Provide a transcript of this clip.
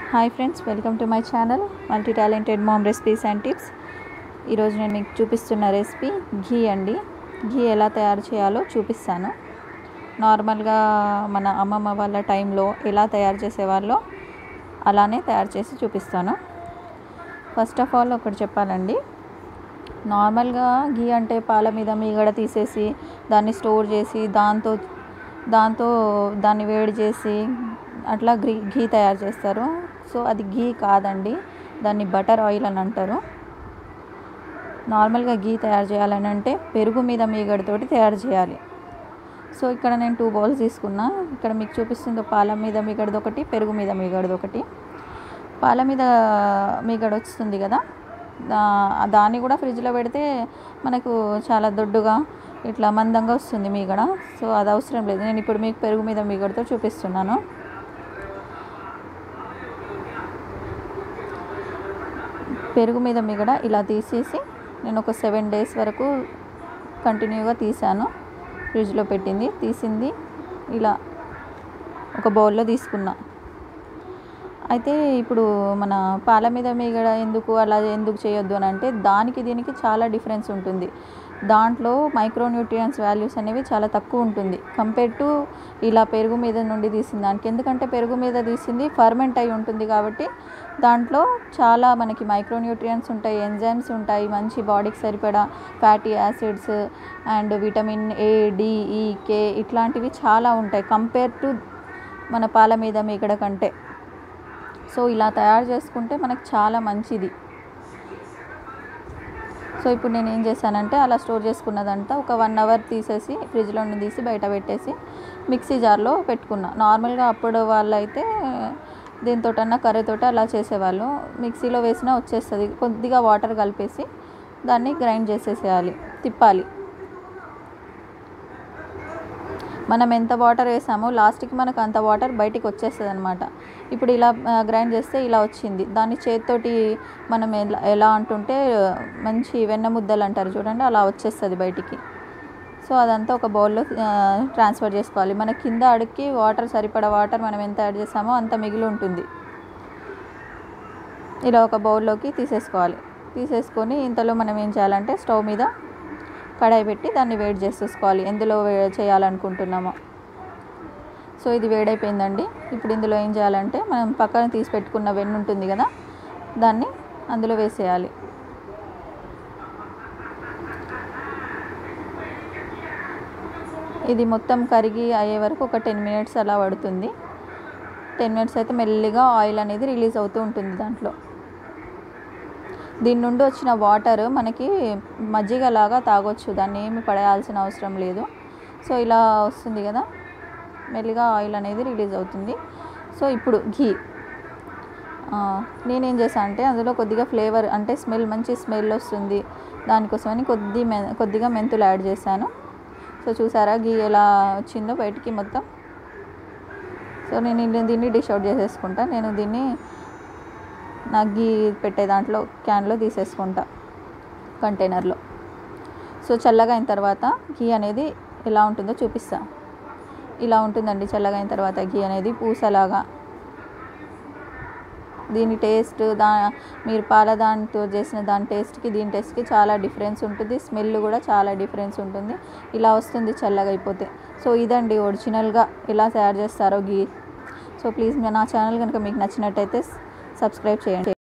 hi friends welcome to my channel multi talented mom recipes and tips ఈరోజు నేను మీకు చూపిస్తున్న రెసిపీ ఘీ అండి ఘీ ఎలా తయారు చేయాలో చూపిస్తాను నార్మల్గా మన అమ్మమ్మ వాళ్ళ టైంలో ఎలా తయారు చేసేవాళ్ళో అలానే తయారు చేసి చూపిస్తాను ఫస్ట్ ఆఫ్ ఆల్ ఒకటి చెప్పాలండి నార్మల్గా ఘీ అంటే పాల మీద మీగడ తీసేసి దాన్ని స్టోర్ చేసి దాంతో దాంతో దాన్ని వేడి చేసి అట్లా ఘీ ఘీ తయారు చేస్తారు సో అది ఘీ కాదండి దాన్ని బటర్ ఆయిల్ అని అంటారు నార్మల్గా ఘీ తయారు చేయాలని అంటే పెరుగు మీద మీగడతోటి తయారు చేయాలి సో ఇక్కడ నేను టూ బౌల్స్ తీసుకున్నా ఇక్కడ మీకు చూపిస్తుంది పాల మీద మీగడది ఒకటి పెరుగు మీద మీగడది ఒకటి పాల మీద మీగడ వస్తుంది కదా దా- దాన్ని కూడా ఫ్రిడ్జ్లో పెడితే మనకు చాలా దొడ్డుగా ఇట్లా మందంగా వస్తుంది మీగడ సో అది అవసరం లేదు నేను ఇప్పుడు మీకు పెరుగు మీద మీగడతో చూపిస్తున్నాను పెరుగు మీద మిగడ ఇలా తీసేసి నేను ఒక సెవెన్ డేస్ వరకు కంటిన్యూగా తీసాను ఫ్రిడ్జ్లో పెట్టింది తీసింది ఇలా ఒక బౌల్లో తీసుకున్నా అయితే ఇప్పుడు మన పాల మీద మీగడ ఎందుకు అలా ఎందుకు చేయొద్దు అని అంటే దానికి దీనికి చాలా డిఫరెన్స్ ఉంటుంది దాంట్లో మైక్రోన్యూట్రియన్స్ వాల్యూస్ అనేవి చాలా తక్కువ ఉంటుంది కంపేర్ టు ఇలా పెరుగు మీద నుండి తీసిన దానికి ఎందుకంటే పెరుగు మీద తీసింది ఫర్మెంట్ అయి ఉంటుంది కాబట్టి దాంట్లో చాలా మనకి మైక్రోన్యూట్రియన్స్ ఉంటాయి ఎంజైమ్స్ ఉంటాయి మంచి బాడీకి సరిపడా fatty acids and vitamin A D E K ఇట్లాంటివి చాలా ఉంటాయి కంపేర్ టు మన పాల మీద మీగడ కంటే సో ఇలా తయారు చేసుకుంటే మనకు చాలా మంచిది సో ఇప్పుడు నేను ఏం చేశానంటే అలా స్టోర్ చేసుకున్నదంతా ఒక వన్ అవర్ తీసేసి ఫ్రిడ్జ్లో నుండి తీసి బయట పెట్టేసి మిక్సీ జార్లో పెట్టుకున్నా నార్మల్గా అప్పుడు వాళ్ళు అయితే దీంతోటన్నా కర్రీతోటి అలా చేసేవాళ్ళు మిక్సీలో వేసినా వచ్చేస్తుంది కొద్దిగా వాటర్ కలిపేసి దాన్ని గ్రైండ్ చేసేసేయాలి తిప్పాలి మనం ఎంత వాటర్ వేసామో లాస్ట్కి మనకు అంత వాటర్ బయటికి వచ్చేస్తుంది అనమాట ఇప్పుడు ఇలా గ్రైండ్ చేస్తే ఇలా వచ్చింది దాన్ని చేతితోటి మనం ఎలా ఎలా అంటుంటే మంచి వెన్న ముద్దలు అంటారు చూడండి అలా వచ్చేస్తుంది బయటికి సో అదంతా ఒక బౌల్లో ట్రాన్స్ఫర్ చేసుకోవాలి మన కింద అడుక్కి వాటర్ సరిపడా వాటర్ మనం ఎంత యాడ్ చేసామో అంత మిగిలి ఉంటుంది ఇలా ఒక బౌల్లోకి తీసేసుకోవాలి తీసేసుకొని ఇంతలో మనం ఏం చేయాలంటే స్టవ్ మీద కడాయి పెట్టి దాన్ని వేడి చేసేసుకోవాలి ఎందులో వే- చేయాలనుకుంటున్నామో సో ఇది వేడైపోయిందండి ఇప్పుడు ఇందులో ఏం చేయాలంటే మనం పక్కన తీసి పెట్టుకున్న వెన్న ఉంటుంది కదా దాన్ని అందులో వేసేయాలి ఇది మొత్తం కరిగి అయ్యే వరకు ఒక టెన్ మినిట్స్ అలా పడుతుంది టెన్ మినిట్స్ అయితే మెల్లిగా ఆయిల్ అనేది రిలీజ్ అవుతూ ఉంటుంది దాంట్లో దీని నుండి వచ్చిన వాటర్ మనకి మజ్జిగలాగా తాగొచ్చు దాన్ని ఏమి పడేయాల్సిన అవసరం లేదు సో ఇలా వస్తుంది కదా మెల్లిగా ఆయిల్ అనేది రిలీజ్ అవుతుంది సో ఇప్పుడు ఘీ ఆ, నేనేం చేశాను అంటే అందులో కొద్దిగా ఫ్లేవర్ అంటే స్మెల్ మంచి స్మెల్ వస్తుంది దానికోసమని కొద్ది మె కొద్దిగా మెంతులు యాడ్ చేశాను సో చూసారా ఘీ ఎలా వచ్చిందో బయటికి మొత్తం సో నేను ఇది- దీన్ని డిష్ అవుట్ చేసేసుకుంటా నేను దీన్ని నా గీ పెట్టే దాంట్లో క్యాన్లో తీసేసుకుంటా కంటైనర్లో సో చల్లగా అయిన తర్వాత ఘీ అనేది ఎలా ఉంటుందో చూపిస్తా ఇలా ఉంటుందండి చల్లగా అయిన తర్వాత ఘీ అనేది పూసలాగా దీని టేస్ట్ దా మీరు పాల దానితో చేసిన దాని టేస్ట్కి దీని టేస్ట్కి చాలా డిఫరెన్స్ ఉంటుంది స్మెల్ కూడా చాలా డిఫరెన్స్ ఉంటుంది ఇలా వస్తుంది చల్లగా అయిపోతే సో ఇదండి ఒరిజినల్గా ఎలా తయారు చేస్తారో గీ సో ప్లీజ్ నా ఛానల్ కనుక మీకు నచ్చినట్టయితే సబ్స్క్రైబ్ చేయండి